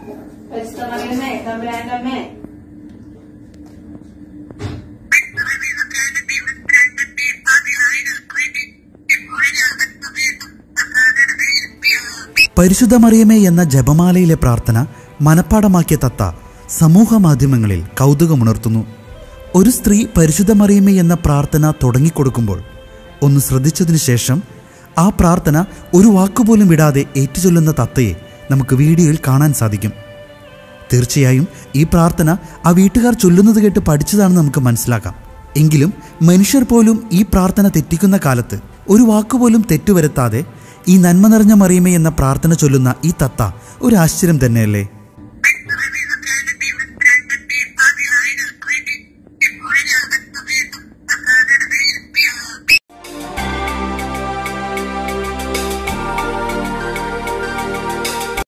പരിശുദ്ധമറിയമേ തമ്പുരാന്റെ അമ്മേ പരിശുദ്ധ മറിയമേ എന്ന ജപമാലയിലെ പ്രാർത്ഥന മനപ്പാടമാക്കിയ തത്ത സമൂഹ മാധ്യമങ്ങളിൽ കൗതുകമുണർത്തുന്നു ഒരു സ്ത്രീ പരിശുദ്ധ മറിയമേ എന്ന പ്രാർത്ഥന തുടങ്ങിക്കൊടുക്കുമ്പോൾ ഒന്ന് ശ്രദ്ധിച്ചതിനു ശേഷം ആ പ്രാർത്ഥന ഒരു വാക്കുപോലും വിടാതെ ഏറ്റുചൊല്ലുന്ന തത്തയെ നമുക്ക് വീഡിയോയിൽ കാണാൻ സാധിക്കും തീർച്ചയായും ഈ പ്രാർത്ഥന ആ വീട്ടുകാർ ചൊല്ലുന്നത് കേട്ട് പഠിച്ചതാണെന്ന് നമുക്ക് മനസ്സിലാക്കാം എങ്കിലും മനുഷ്യർ പോലും ഈ പ്രാർത്ഥന തെറ്റിക്കുന്ന കാലത്ത് ഒരു വാക്കുപോലും തെറ്റുവരുത്താതെ ഈ നന്മ നിറഞ്ഞ മറിയമേ എന്ന പ്രാർത്ഥന ചൊല്ലുന്ന ഈ തത്ത ഒരു ആശ്ചര്യം തന്നെയല്ലേ